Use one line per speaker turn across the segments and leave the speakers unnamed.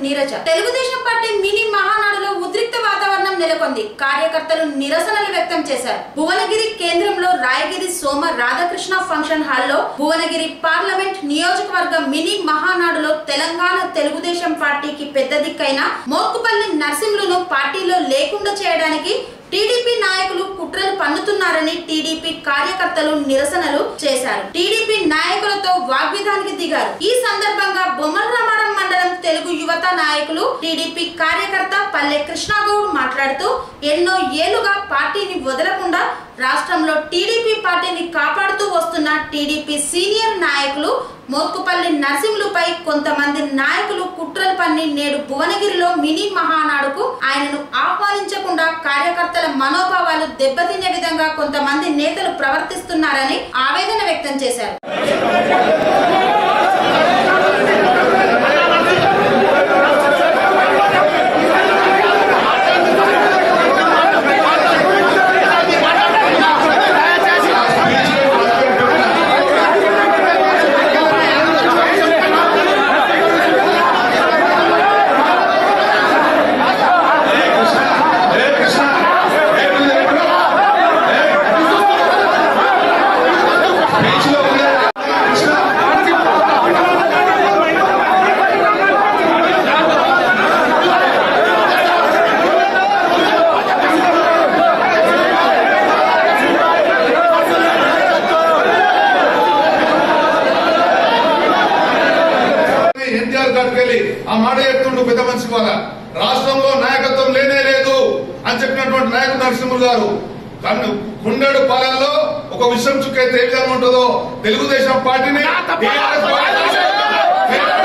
Neeraja Telugu Desam party mini మహానాడులో ఉద్రిక్త వాతావరణం నెలకొంది కార్యకర్తలు నిరసనలు వ్యక్తం చేశారు భువనగిరి కేంద్రంలో రాయగిరి సోమ రాధాకృష్ణ ఫంక్షన్ హాల్లో భువనగిరి పార్లమెంట్ నియోజకవర్గ మినీ మహానాడులో తెలంగాణ తెలుగుదేశం పార్టీకి పెద్ద దిక్కైన మోత్కుపల్లి నర్సింహులను పార్టీలో లేకుండా చేయడానికి టీడీపీ నాయకులు కుట్రలు పన్నుతున్నారని టీడీపీ కార్యకర్తలు నిరసనలు చేశారు టీడీపీ నాయకులతో వాగ్విధానికి దిగారు ఈ సందర్భంగా బొమ్మల రామారం మండలం తెలుగు యువత నాయకులు టీడీపీ కార్యకర్త పల్లె కృష్ణాగౌడ్ మాట్లాడుతూ ఎన్నో ఏళ్లుగా పార్టీని వదలకుండా రాష్ట్రంలో టీడీపీ పార్టీని కాపాడుతూ వస్తున్న టీడీపీ సీనియర్ నాయకులు మోత్కుపల్లి నరసింహులపై కొంతమంది నాయకులు కుట్రలు పన్ని నేడు భువనగిరిలో మినీ మహానాడుకు ఆయనను ఆహ్వానించకుండా కార్యకర్తల మనోభావాలు దెబ్బతినే విధంగా కొంతమంది నేతలు ప్రవర్తిస్తున్నారని ఆవేదన వ్యక్తం చేశారు
ఎన్టీఆర్ గారికి వెళ్ళి ఆ మాట చెప్తుండు పెద్ద మనిషి వాళ్ళ రాష్ట్రంలో నాయకత్వం లేనే లేదు అని చెప్పినటువంటి నాయకుడు నరసింహులు గారు కన్ను గుండెడు పాలనలో ఒక విషయం చుక్కైతే ఏ విధంగా ఉంటుందో తెలుగుదేశం పార్టీని TRS పార్టీ-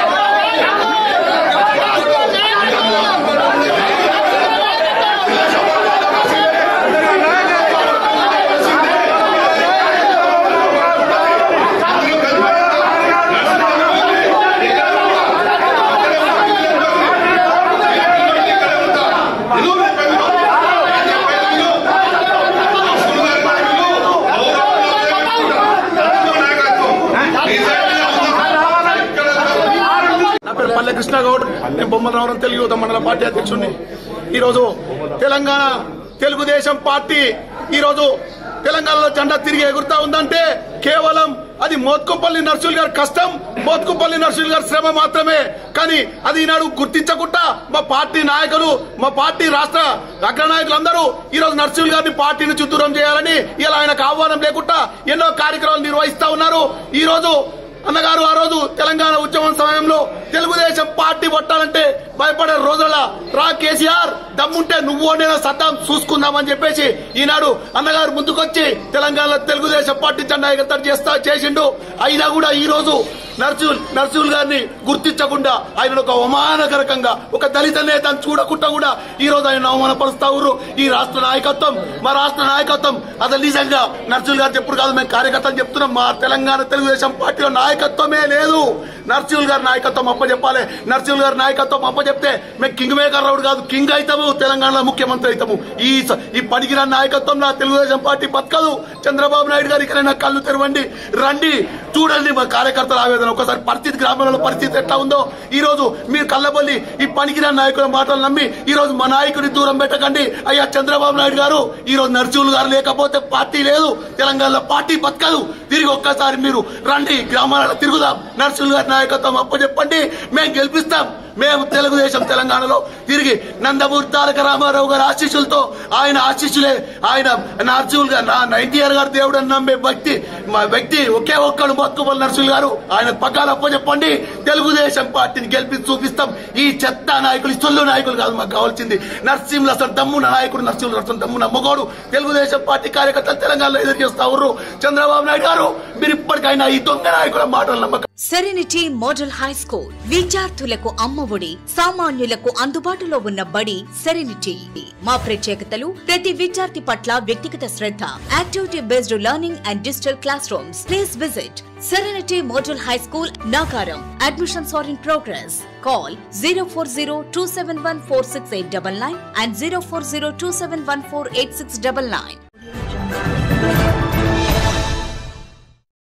నా పేరు పల్లె కృష్ణ గౌడ్ నేను బొమ్మలరావరం తెలుగు యువత మండల పార్టీ అధ్యక్షుడిని ఈరోజు తెలంగాణ తెలుగుదేశం పార్టీ ఈరోజు తెలంగాణలో జెండా తిరిగి ఎగురుతా ఉందంటే కేవలం అది మోత్కుపల్లి నర్సులు గారి కష్టం మోత్కుపల్లి నర్సులు గారి శ్రమ మాత్రమే కానీ అది ఈనాడు గుర్తించకుండా మా పార్టీ నాయకులు మా పార్టీ రాష్ట్ర అగ్రనాయకులందరూ ఈ రోజు నర్సులు గారిని పార్టీ నుంచి దూరం చేయాలని ఇలా ఆయనకు ఆహ్వానం లేకుండా ఎన్నో కార్యక్రమాలు నిర్వహిస్తా ఉన్నారు ఈ రోజు అన్నగారు ఆ రోజు తెలంగాణ ఉద్యమం సమయంలో తెలుగుదేశం పార్టీ పట్టాలంటే భయపడే రోజుల రా కేసీఆర్ దమ్ముంటే నువ్వు నేను సత్తాం చూసుకుందామని చెప్పేసి ఈనాడు అన్నగారు ముందుకొచ్చి తెలంగాణలో తెలుగుదేశం పార్టీ జెండా ఎగరతడి చేస్తా చేసిండు అయినా కూడా ఈ రోజు నర్సుల్ నర్సుల్ గారిని గుర్తించకుండా ఆయన ఒక అవమానకరకంగా ఒక దళిత నేతను చూడకుండా కూడా ఈ రోజు ఆయన అవమానపరుస్తా ఉన్నారు ఈ రాష్ట్ర నాయకత్వం మా రాష్ట్ర నాయకత్వం అసలు నిజంగా నర్సుల్ గారు చెప్పుడు కాదు మేము కార్యకర్తలు చెప్తున్నాం మా తెలంగాణ తెలుగుదేశం పార్టీలో నాయకత్వమే లేదు నర్సుల్ గారి నాయకత్వం అప్పచెప్పాలి నర్సుల్ గారి నాయకత్వం అప్పచెప్తే మేము కింగ్ మేకర్ రౌడ్ కాదు కింగ్ అవుతాము తెలంగాణలో ముఖ్యమంత్రి అవుతాము ఈ స- ఈ పనికిరా నాయకత్వం నా తెలుగుదేశం పార్టీ బతకదు చంద్రబాబు నాయుడు గారు ఇక్కడ కళ్ళు తెరవండి రండి చూడండి మా కార్యకర్తల ఆవేదన ఒకసారి పరిస్థితి గ్రామాలలో పరిస్థితి ఎట్లా ఉందో ఈ రోజు మీరు కళ్ళబొల్లి ఈ పనికిరా నాయకుల మాటలు నమ్మి ఈ రోజు మా నాయకుడిని దూరం పెట్టకండి అయ్యా చంద్రబాబు నాయుడు గారు ఈ రోజు నర్సులు గారు లేకపోతే పార్టీ లేదు తెలంగాణలో పార్టీ బతకదు తిరిగి ఒక్కసారి మీరు రండి గ్రామాలలో తిరుగుదాం నర్సులు గారి నాయకత్వం అప్పచెప్పండి మేము గెలిపిస్తాం మేము తెలుగుదేశం తెలంగాణలో తిరిగి నందమూరి తారక రామారావు గారి ఆశీస్సులతో ఆయన ఆశీస్సులే ఆయన నర్సులు గారు నా ఎన్టీఆర్ గారు దేవుడు అని నమ్మే వ్యక్తి మా వ్యక్తి ఒకే ఒక్కడు బతుకుమల్ నర్సులు గారు ఆయన పగ్గాలు అప్పచెప్పండి తెలుగుదేశం పార్టీని గెలిపి చూపిస్తాం ఈ చెత్త నాయకులు ఈ సొల్లు నాయకులు కాదు మాకు కావాల్సింది నర్సింహులు అసలు దమ్మున నాయకుడు నర్సింహులు అసలు దమ్మున మొగోడు తెలుగుదేశం పార్టీ కార్యకర్తలు తెలంగాణలో ఎదురు చేస్తా ఉర్రు చంద్రబాబు నాయుడు గారు మీరు ఇప్పటికైనా ఈ దొంగ నాయకుల మాటలు నమ్మకం
సెరెనిటీ మోడల్ హై స్కూల్ విద్యార్థులకు అమ్మఒడి సామాన్యులకు అందుబాటులో ఉన్న బడి సెరెనిటీ మా ప్రత్యేకతలు ప్రతి విద్యార్థి పట్ల వ్యక్తిగత శ్రద్ధ activity based learning and digital class rooms please visit serenity model high school Nacharam admissions are in progress call zero four zero two seven one four six eight double nine and zero four zero two seven one four eight six double nine